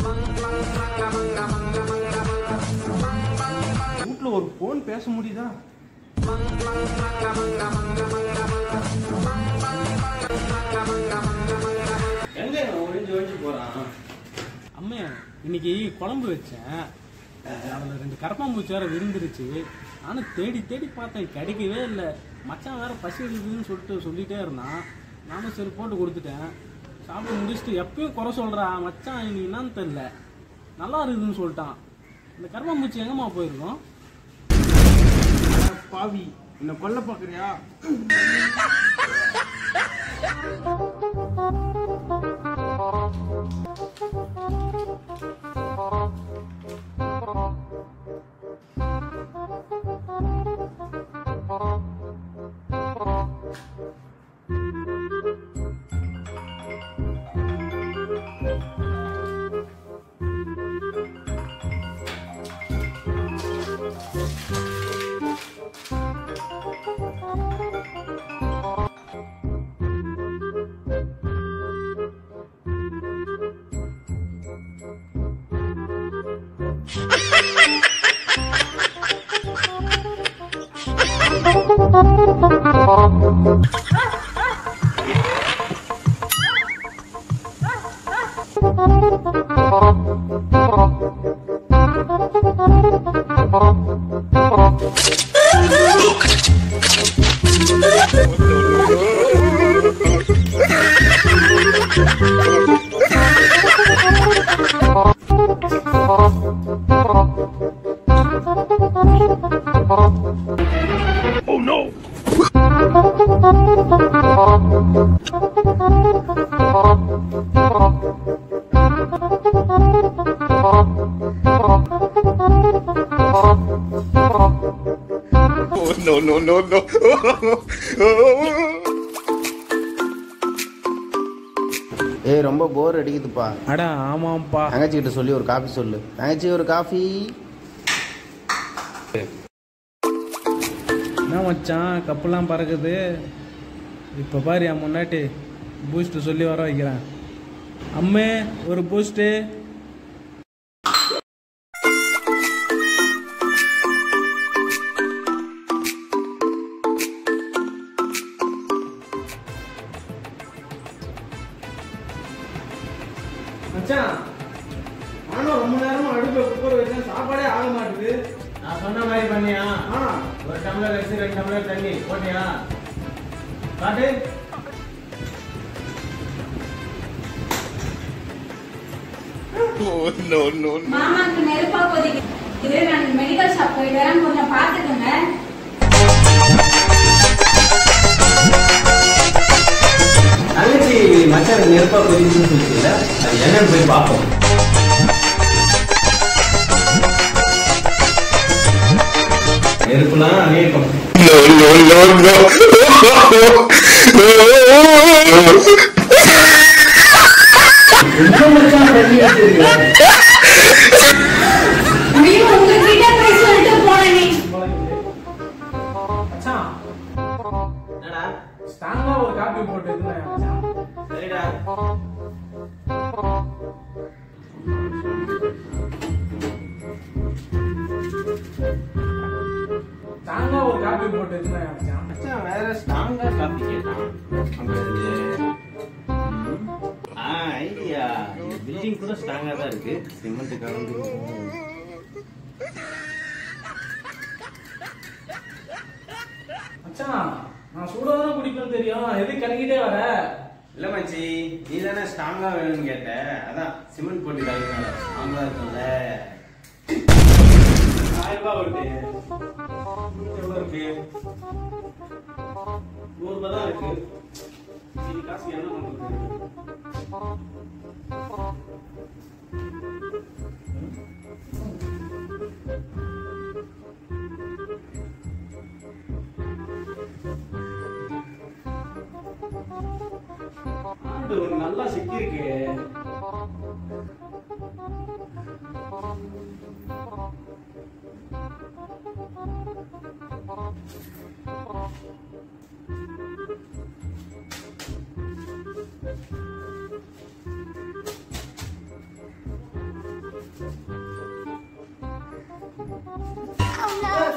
வீட்டில் ஒரு ஃபோன் பேச முடியுதா எங்க ஒழிஞ்சு ஒழிஞ்சு போறான் அம்மே இன்னைக்கு குழம்பு வச்சேன் அதில் ரெண்டு கரப்பாம்பூச்சி வேற விருந்துருச்சு நானும் தேடி தேடி பார்த்தேன் கிடைக்கவே இல்லை மச்சான் வேற பசி எடுக்குதுன்னு சொல்லிட்டு சொல்லிட்டே இருந்தான் நானும் சரி போட்டு கொடுத்துட்டேன் சாப்பிட்டு முடிச்சுட்டு எப்பயும் குறை சொல்கிறான் மச்சான் இன்னைக்கு என்னன்னு தெரில நல்லா இருக்குதுன்னு சொல்லிட்டான் இந்த கரப்பாம்பூச்சி எங்கம்மா போயிருக்கோம் அட பாவி என்ன கொல்ல பாக்குறியா no, no, no, no. ஏய் ரொம்ப போர் அடிக்குதுப்பா அடா ஆமாம்ப்பா தங்கச்சி கிட்ட சொல்லி ஒரு காஃபி சொல்லு தங்கச்சி ஒரு காஃபி என்ன மச்சான் கப்பெல்லாம் பறக்குது இப்போ பாரு என் முன்னாடி பூஸ்ட் சொல்லி வர வைக்கிறேன் அம்மே ஒரு பூஸ்ட்டு மச்சான் நானும் ரொம்ப நேரமா அடுப்புல குக்கர் வச்சேன் சாப்பாடே ஆக மாட்டுது நான் சொன்ன மாதிரி பண்ணியா ஆ ஒரு டம்ளர் அரிசி ரெண்டு டம்ளர் தண்ணி போட்டியா காட்டு Oh, no, no, no. மாமாக்கு நெருப்பா கொதிக்குது நான் மெடிக்கல் ஷாப் போயிட்டு வரேன் கொஞ்சம் பாத்துக்கோங்க தங்கச்சி மச்சான் நெருப்பா கொதிக்குதுன்னு சொல்லிச்சுல அது என்னன்னு போய் பார்ப்போம் நெருப்புலாம் அநேகம் No, no, no, no. என்ன மச்சான் பண்ணி வச்சிருக்க ஐயோ உங்ககிட்ட போய் சொல்லிட்டு போனேனே மச்சான் என்னடா ஸ்ட்ராங்கா ஒரு காப்பி போட்டு இருந்தேன் மச்சான் சரிடா ஸ்ட்ராங்கா ஒரு காப்பி போட்டு இருந்தேன் மச்சான் மச்சான் வேற ஸ்ட்ராங்கா காப்பி கேட்டான் அப்புறம் இது ம். ஆ ஐடியா பில்டிங் கூட ஸ்ட்ராங்கா தான் இருக்கு சிமெண்ட் கலந்து மச்சான் நான் சூடாதான் குடிப்பேன்னு தெரியும் எது கலக்கிட்டே வர இல்ல மச்சி நீ தானே ஸ்ட்ராங்கா வேணும்னு கேட்ட அதான் சிமெண்ட் போட்டு கலக்கணும் ஸ்ட்ராங்கா இருக்கும்ல ஆயிரம் ரூபாய் வருது எவ்வளவு இருக்கு நூறு ரூபாய் தான் இருக்கு சரி காசு என்ன பண்றது ஆண்டு ஒரு நல்லா சிக்கியிருக்கு Oh no.